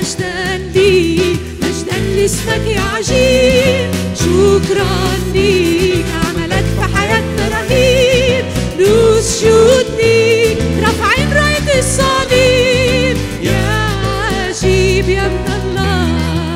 مجدا ليك مجدا لاسمك يا عجيب شكرا ليك عملك في حياتنا رهيب نسجد ليك رافعين راية الصليب يا عجيب يا ابن الله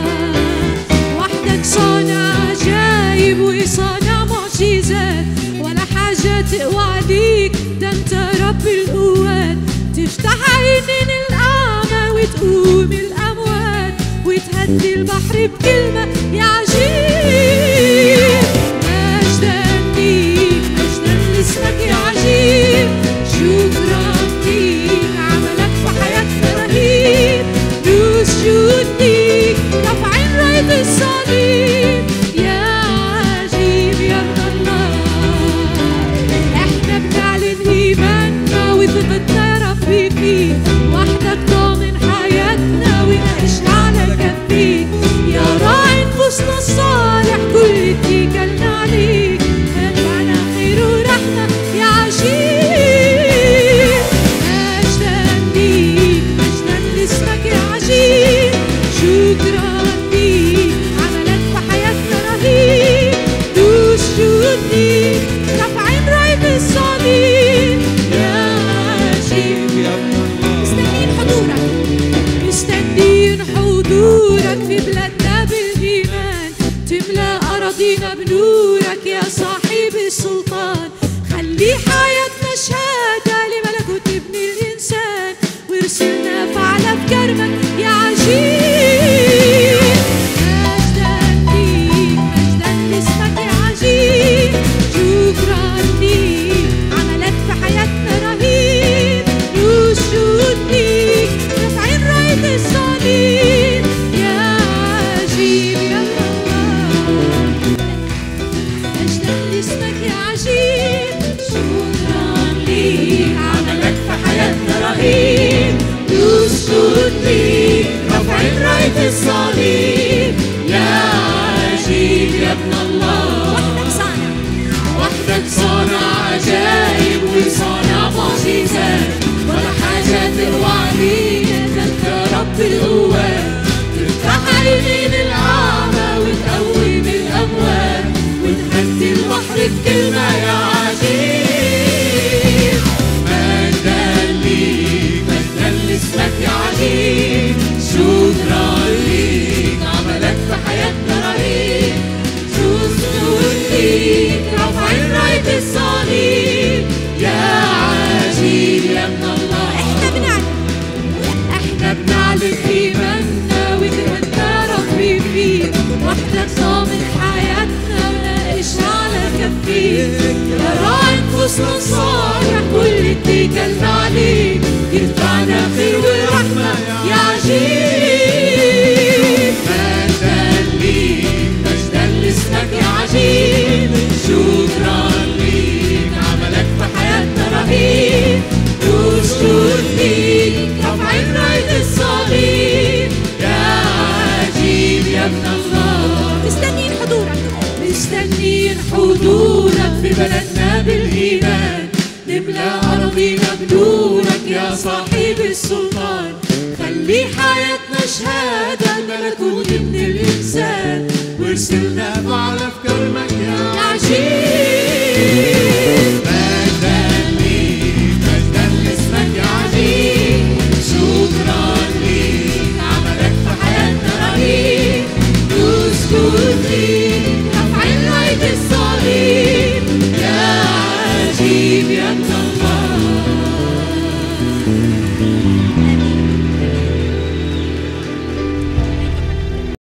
وحدك صانع عجايب وصانع معجزات ولا حاجة تقوى عليك ده انت رب القوات تفتح عينين الأعمى وتقوم الأموات وتهدي البحر بكلمة يا عجيب مجدا ليك مجدا لاسمك يا عجيب شكرا ليك عملك في حياتنا رهيب نسجد ليك رافعين راية الصليب يا عجيب يا ابن الله احنا بنعلن ايماننا وثقتنا يا ربي فيك وحدك ضامن حياتنا ونعيش على كفيك يا راعي نفوسنا الصالح كل اتكالنا عليك منبعنا خير ورحمة يا عجيب مجدا ليك مجدا لاسمك يا عجيب شكرا ليك عملك في حياتنا رهيب نسجد ليك رافعين راية الصليب يا عجيب يا ابن الله مستنيين حضورك مستنيين حضورك في بلادنا بالإيمان تملى أراضينا بنورك يا صاحب السلطان خلي حياتنا شهادة لملكوت ابن الإنسان وارسلنا فعلا في كرمك يا عجيب مجدا ليك مجدا لاسمك يا عجيب شكرا ليك عملك في حياتنا رهيب نسجد ليك رافعين راية الصليب يا عجيب يا الله مجدا لاسمك يا عجيب شكرا ليك عملك في حياتنا رهيب نسجد ليك رافعين راية الصليب يا عجيب يا ابن الله وحدك صانع وحدك صانع عجائب وصانع معجزات ولا حاجة تقوى عليك ده انت رب القوات تفتح عينين الأعمى وتقوم الأموات وتهدي البحر بكلمة يا عجيب مجدا ليك مجدا لاسمك يا عجيب شكرا ليك عملك في حياتنا رهيب نسجد ليك رافعين راية الصليب يا عجيب يا ابن الله احنا بنعلن احنا بنعلن ايماننا وثقتنا ربي فيك وحدك ضامن حياتنا وناقش على كفيك يا راعي نفوسنا صالح كل اتكالنا عليك يرفعنا خير ورحمة يا عجيب مجدا ليك مجدا لاسمك يا عجيب شكرا ليك عملك في حياتنا رهيب نسجد ليك رافعين راية الصليب يا عجيب يا ابن الله مستنيين حضورك مستنيين حضورك في بلدنا بالإيمان نملى أراضينا بنورك يا صاحب السلطان خلي حياتنا شهادة ملكوت ابن الإنسان وارسلنا معنا في